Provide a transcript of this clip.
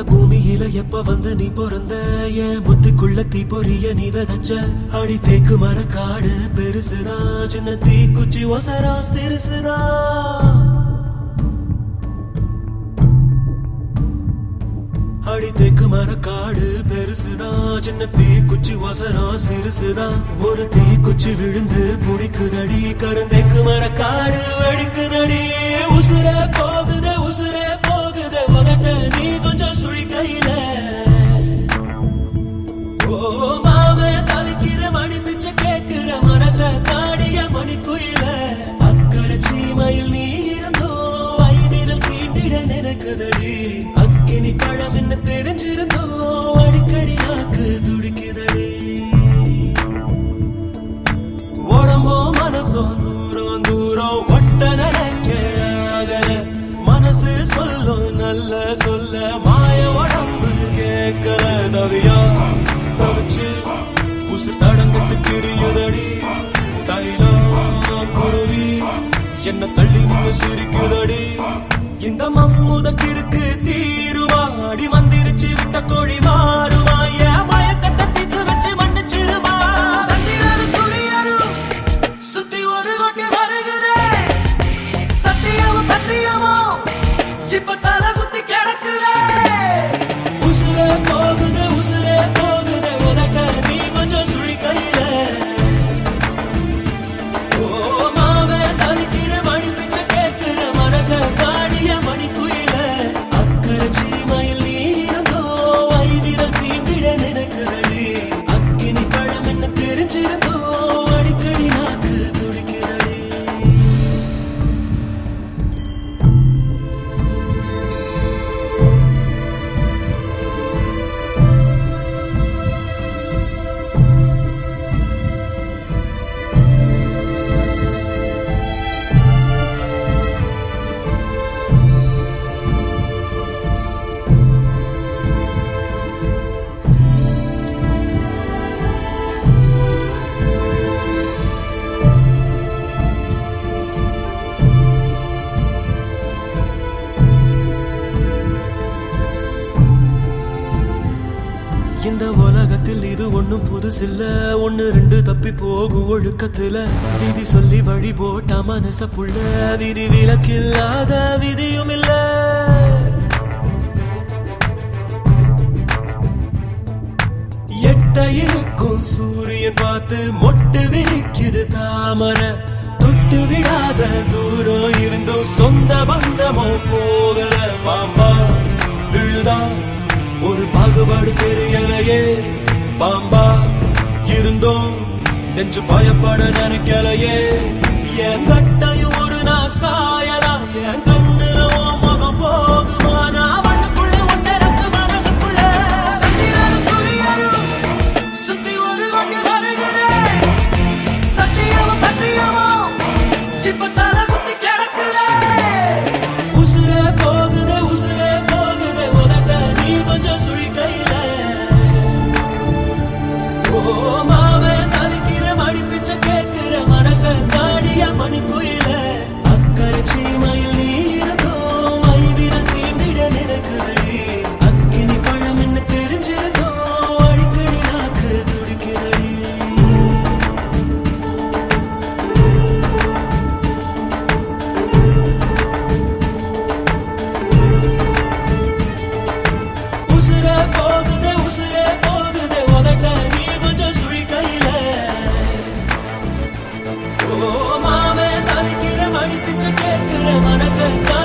பூமியில எப்ப வந்து நீ பிறந்த என் புத்திக்குள்ள தீ பொரிய நீ விதைச்ச அடி தேக்கு மர காடு பெருசுதா சின்ன தீ குச்சி ஒசரா சிறுசுதா அடி தேக்கு மர காடு பெருசுதா சின்ன தீ குச்சி ஒசரம் சிறுசுதா ஒரு தீ குச்சி விழுந்து புடிக்குதடி கருந்தேக்கு மர காடு வெடிக்குதடி உசுர போகுது உசுர போகுது உதட்ட நீ கொஞ்சம் சுழி கையில ஓ மாம தவிக்கிற மணி பிச்சை கேக்குற மனச தாடிய மணி குயில அக்கறை சீமையில் நீ இருந்தோ ஐவிரல் தீண்டிட நினைக்குதடி அக்கினி பழம் என்ன தெரிஞ்சிருந்தோ அடிக்கடி நாக்கு துடிக்குதடி உடம்போ மனசோ தூரம் தூரம் ஒட்ட நினைக்க ஆகல மனசு சொல்லும் நல்ல சொல்ல மாய உடம்பு கேட்கல தவியா தவிச்சு உசுர் தடங்கட்டு திரியுதடி தைலம் குருவி என்ன தள்ளி நின்னு சிரிக்குதடி இந்த மம்முத கிறுக்கு தீருவா அடி மந்திரிச்சு விட்ட கோழி மாறுவா என் மயக்கத்தை தீத்து வச்சு மன்னிச்சிருமா சந்திரனு சூரியனும் சுத்தி ஒரு கொட்டி வருகுதே சத்தியமும் சத்தியமும் இப்ப தலை சுத்தி கிடக்குதே உசுரே போகுது உசுரே போகுது உதட்ட நீ கொஞ்சம் சுழி கையில ஓ மாவே தவிக்கிற மணி பிச்சை கேட்கிற மனச காடிய மணி குயில அக்கறை சீமையில் நீ இருந்தோ ஐவிரல் தீண்டிட நினைக்குதடி அக்கினி பழம் என்ன தெரிஞ்சிருந்தோ அடிக்கடி நாக்கு துடிக்குதடி இந்த உலகத்தில் இது ஒண்ணும் புதுசில்ல ஒண்ணு ரெண்டு தப்பி போகும் ஒழுக்கத்துல விதி சொல்லி வழி போட்ட மனச புள்ள விதி விலக்கில்லாத விதியும் இல்ல எட்ட இருக்கும் சூரியன் பார்த்து மொட்டு விரிக்குது தாமரை தொட்டு விடாத தூரம் இருந்தும் சொந்த பந்தமோ போகல பாம்பா விழுதா ஒரு பாகுபாடு தெரியலையே பாம்பா இருந்தோம் நெஞ்சு பயப்பட நினைக்கலையே என் கட்டையும் ஒரு நான் சாயலாம் என் கண்ணுல உன் முகம் போகுமா நான் மண்ணுக்குள்ள உன் நிரப்பு மனசுக்குள்ள சந்திரனும் சூரியனும் சுத்தி ஒரு வண்டி வருகிறேன் சத்தியமும் பத்தியமும் இப்ப தலை சுத்தி கிடக்குதே உசுரே போகுதே உசுரே போகுதே உதட்ட நீ கொஞ்சம் சுழி கையில ஓ மாவே தவிக்கிற மடி பிச்சை கேட்கிற மனச தாடிய மணி குயில அக்கறை சீமையில் நீ இருந்தோ ஐவிரல் தீண்டிட நினைக்குதடி அக்கினி பழம் என்ன தெரிஞ்சிருந்தோ அடிக்கடி நாக்கு துடிக்குதடி உசுரே போகுதே உசுரே போகுதே உதட்ட நீ கொஞ்சம் சுழி கையில ஓ மாமே தவிக்கிற மணி பிச்சை கேட்கிற மனச